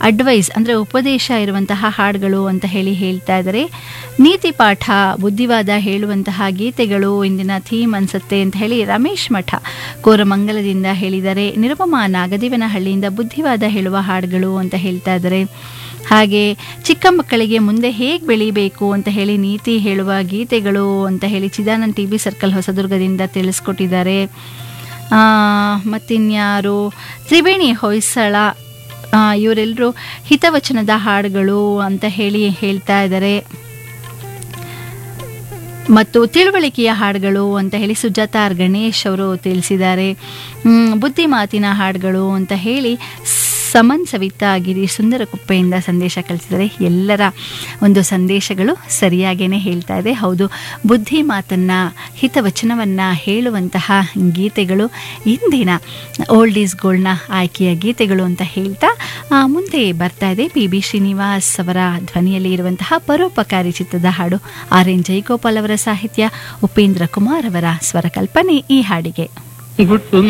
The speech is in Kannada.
ಅಡ್ವೈಸ್ ಅಂದರೆ ಉಪದೇಶ ಇರುವಂತಹ ಹಾಡುಗಳು ಅಂತ ಹೇಳಿ ಹೇಳ್ತಾ ಇದ್ದಾರೆ ನೀತಿ ಪಾಠ ಬುದ್ಧಿವಾದ ಹೇಳುವಂತಹ ಗೀತೆಗಳು ಇಂದಿನ ಥೀಮ್ ಅನ್ಸುತ್ತೆ ಅಂತ ಹೇಳಿ ರಮೇಶ್ ಮಠ ಕೋರಮಂಗಲದಿಂದ ಹೇಳಿದ್ದಾರೆ ನಿರುಪಮ ನಾಗದೇವನಹಳ್ಳಿಯಿಂದ ಬುದ್ಧಿವಾದ ಹೇಳುವ ಹಾಡುಗಳು ಅಂತ ಹೇಳ್ತಾ ಇದ್ದಾರೆ ಹಾಗೆ ಚಿಕ್ಕ ಮಕ್ಕಳಿಗೆ ಮುಂದೆ ಹೇಗೆ ಬೆಳಿಬೇಕು ಅಂತ ಹೇಳಿ ನೀತಿ ಹೇಳುವ ಗೀತೆಗಳು ಅಂತ ಹೇಳಿ ಚಿದಾನಂದ್ ಟಿ ಬಿ ಸರ್ಕಲ್ ಹೊಸದುರ್ಗದಿಂದ ತಿಳಿಸ್ಕೊಟ್ಟಿದ್ದಾರೆ ಆ, ಮತ್ತಿನ್ಯಾರು ತ್ರಿವೇಣಿ ಹೊಯ್ಸಳ ಇವರೆಲ್ಲರೂ ಹಿತವಚನದ ಹಾಡುಗಳು ಅಂತ ಹೇಳಿ ಹೇಳ್ತಾ ಇದ್ದಾರೆ ಮತ್ತು ತಿಳುವಳಿಕೆಯ ಹಾಡುಗಳು ಅಂತ ಹೇಳಿ ಸುಜಾತ ಆರ್ ಗಣೇಶ್ ಅವರು ತಿಳಿಸಿದ್ದಾರೆ ಮ್, ಬುದ್ಧಿ ಮಾತಿನ ಹಾಡುಗಳು ಅಂತ ಹೇಳಿ ಸಮನ್ ಸವಿತಾ ಗಿರಿ ಸುಂದರ ಕುಪ್ಪೆಯಿಂದ ಸಂದೇಶ ಕಳಿಸಿದ್ದಾರೆ ಎಲ್ಲರ ಒಂದು ಸಂದೇಶಗಳು ಸರಿಯಾಗೇನೆ ಹೇಳ್ತಾ ಇದೆ ಹೌದು ಬುದ್ಧಿ ಮಾತನ್ನು ಹಿತವಚನವನ್ನು ಹೇಳುವಂತಹ ಗೀತೆಗಳು ಇಂದಿನ ಓಲ್ಡ್ ಈಸ್ ಗೋಲ್ಡ್ನ ಆಯ್ಕೆಯ ಗೀತೆಗಳು ಅಂತ ಹೇಳ್ತಾ ಆ, ಮುಂದೆ ಬರ್ತಾ ಇದೆ ಪಿ ಬಿ ಶ್ರೀನಿವಾಸ್ ಅವರ ಧ್ವನಿಯಲ್ಲಿ ಇರುವಂತಹ ಪರೋಪಕಾರಿ ಚಿತ್ರದ ಹಾಡು ಆರ್ ಎನ್ ಜಯಗೋಪಾಲ್ ಅವರ ಸಾಹಿತ್ಯ ಉಪೇಂದ್ರ ಕುಮಾರ್ ಅವರ ಸ್ವರಕಲ್ಪನೆ ಈ ಹಾಡಿಗೆ ಗುಟ್ಟು